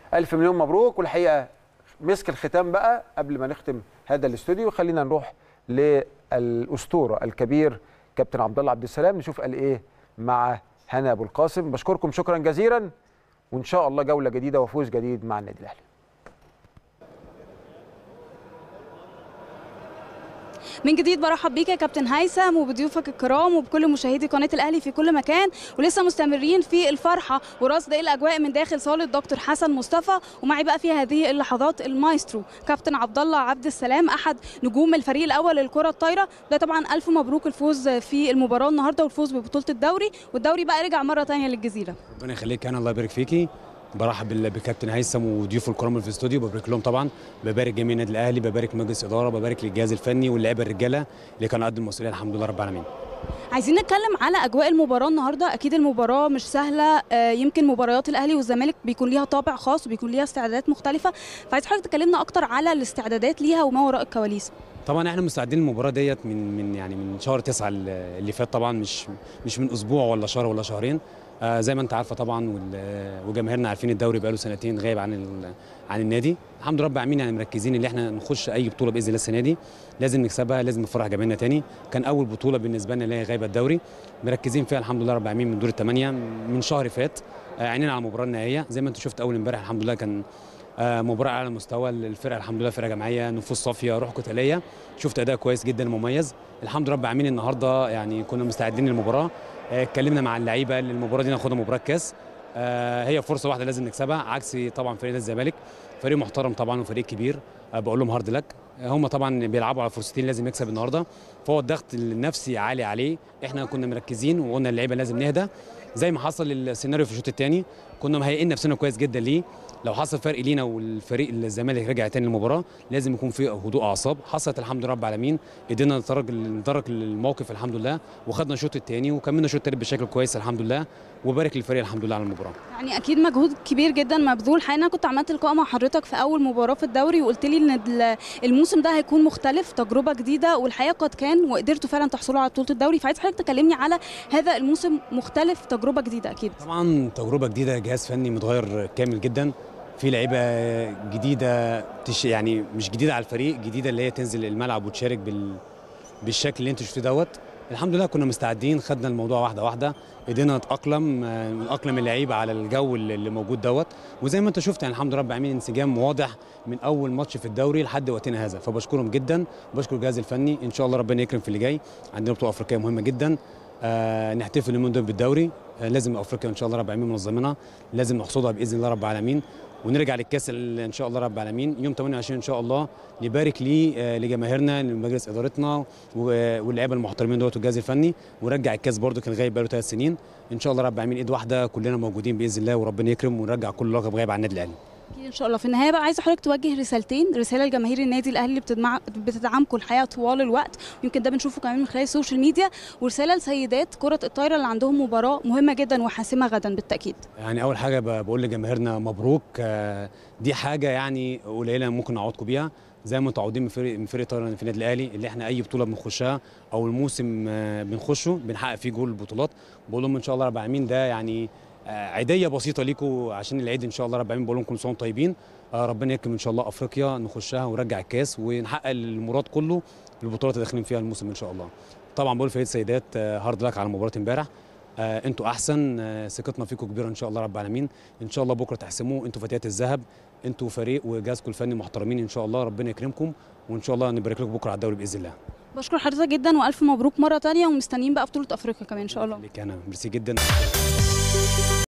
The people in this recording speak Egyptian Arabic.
الف مليون مبروك والحقيقه مسك الختام بقى قبل ما نختم هذا الاستوديو خلينا نروح للاسطوره الكبير كابتن عبد الله عبد السلام نشوف قال ايه مع هنا ابو القاسم بشكركم شكرا جزيلا وان شاء الله جوله جديده وفوز جديد مع النادي الاهلي من جديد برحب بيك يا كابتن هيثم وبضيوفك الكرام وبكل مشاهدي قناه الاهلي في كل مكان ولسه مستمرين في الفرحه ورصد الاجواء من داخل صاله دكتور حسن مصطفى ومعي بقى في هذه اللحظات المايسترو كابتن عبد الله عبد السلام احد نجوم الفريق الاول للكره الطايره ده طبعا الف مبروك الفوز في المباراه النهارده والفوز ببطوله الدوري والدوري بقى رجع مره ثانيه للجزيره ربنا يخليك انا الله يبارك فيكي برحب بال- بكابتن هيثم وضيوفه الكرام اللي في الاستوديو ببارك لهم طبعا ببارك جميع النادي الاهلي ببارك مجلس اداره ببارك للجهاز الفني واللعيبه الرجاله اللي كانوا قد المسؤوليه الحمد لله رب العالمين عايزين نتكلم على اجواء المباراه النهارده اكيد المباراه مش سهله آه، يمكن مباريات الاهلي والزمالك بيكون ليها طابع خاص وبيكون ليها استعدادات مختلفه فعايز حضرتك تكلمنا اكتر على الاستعدادات ليها وما وراء الكواليس طبعا احنا مستعدين للمباراه ديت من من يعني من شهر تسعة اللي فات طبعا مش مش من اسبوع ولا شهر ولا شهرين آه زي ما انت عارفه طبعا وال- وجماهيرنا عارفين الدوري بقاله سنتين غايب عن ال- عن النادي الحمد لله رب العالمين يعني مركزين ان احنا نخش اي بطوله باذن الله السنه دي لازم نكسبها لازم نفرح جماهيرنا تاني كان اول بطوله بالنسبه لنا اللي هي غايبه الدوري مركزين فيها الحمد لله رب العالمين من دور الثمانيه من شهر فات آه عينينا على المباراه النهائيه زي ما انت شفت اول امبارح الحمد لله كان آه، مباراه على مستوى الفرقه الحمد لله فرقه جماعيه نفوس صافيه روح قتاليه شفت اداء كويس جدا مميز الحمد لله رب العالمين النهارده يعني كنا مستعدين للمباراه آه، اتكلمنا مع اللعيبه اللي المباراه دي ناخدها مباراه كاس آه، هي فرصه واحده لازم نكسبها عكس طبعا فريق نادي الزمالك فريق محترم طبعا وفريق كبير آه، بقول لهم هارد لك آه، هم طبعا بيلعبوا على فرصتين لازم يكسب النهارده فهو الضغط النفسي عالي عليه احنا كنا مركزين وقلنا اللعيبه لازم نهدى زي ما حصل السيناريو في الشوط الثاني كنا مهيئين نفسنا كويس جدا ليه لو حصل فرق لينا والفريق الزمالك رجع تاني للمباراه لازم يكون في هدوء اعصاب حصلت الحمد لله رب العالمين قدرنا نتدرج نتدرج الموقف الحمد لله وخدنا الشوط الثاني وكملنا الشوط الثالث بشكل كويس الحمد لله وبارك للفريق الحمد لله على المباراه يعني اكيد مجهود كبير جدا مبذول حقيقة انا كنت عملت لقاء مع حضرتك في اول مباراه في الدوري وقلت لي ان ال- الموسم ده هيكون مختلف تجربه جديده والحقيقه قد كان وقدرتوا فعلا تحصلوا على بطوله الدوري فعايز حضرتك تكلمني على هذا الموسم مختلف تجربه جديده اكيد طبعا تجربه جديده جهاز فني متغير كامل جدا في لعيبه جديده تش يعني مش جديده على الفريق جديده اللي هي تنزل الملعب وتشارك بال بالشكل اللي انت شفتيه دوت الحمد لله كنا مستعدين خدنا الموضوع واحده واحده قدرنا نتاقلم آه، نتاقلم اللعيبه على الجو اللي اللي موجود دوت وزي ما انت شفت يعني الحمد لله رب العالمين انسجام واضح من اول ماتش في الدوري لحد وقتنا هذا فبشكرهم جدا وبشكر الجهاز الفني ان شاء الله ربنا يكرم في اللي جاي عندنا بطوله افريقيه مهمه جدا آه نحتفل اليومين دول بالدوري آه لازم افريقيا ان شاء الله رب العالمين منظمينها لازم نحصدها باذن الله رب العالمين ونرجع للكاس ال- ان شاء الله رب العالمين يوم 28 ان شاء الله نبارك ليه آه، لجماهيرنا لمجلس ادارتنا و- واللعيبه المحترمين دوت والجهاز الفني ونرجع الكاس برده كان غايب بقاله ثلاث سنين ان شاء الله رب العالمين ايد واحده كلنا موجودين باذن الله وربنا يكرم ونرجع كل لقب غايب عن النادي الاهلي اكيد ان شاء الله في النهايه بقى عايزه حضرتك توجه رسالتين رساله لجماهير النادي الاهلي اللي بتدمع بتدعمكم الحقيقه طوال الوقت يمكن ده بنشوفه كمان من خلال السوشيال ميديا ورساله لسيدات كره الطايره اللي عندهم مباراه مهمه جدا وحاسمه غدا بالتاكيد يعني اول حاجه ب- بقول لجماهيرنا مبروك آه، دي حاجه يعني قليله ممكن نعوضكم بيها زي ما متعودين من فريق من فريق طايره في النادي الاهلي اللي احنا اي بطوله بنخشها او الموسم آه، بنخشه بنحقق فيه جول البطولات بقول لهم ان شاء الله رب العالمين ده يعني آه، عيديه بسيطه ليكم عشان العيد ان شاء الله رب العالمين بقول لهم كل سنه وانتم طيبين آه، ربنا يكرم ان شاء الله افريقيا نخشها ونرجع الكاس ونحقق المراد كله في البطولات اللي داخلين فيها الموسم ان شاء الله طبعا بقول فريق السيدات آه، هارد لك على مباراه امبارح آه، انتوا احسن آه، ثقتنا فيكم كبيره ان شاء الله رب العالمين ان شاء الله بكره تحسموا انتوا فتيات الذهب انتوا فريق وجهازكم الفني محترمين ان شاء الله ربنا يكرمكم وان شاء الله نبارك لكم بكره على الدوري باذن الله بشكر حضرتك جدا والف مبروك مره تانية ومستنيين بقى بطوله افريقيا كمان ان شاء الله ليك انا ميرسي جدا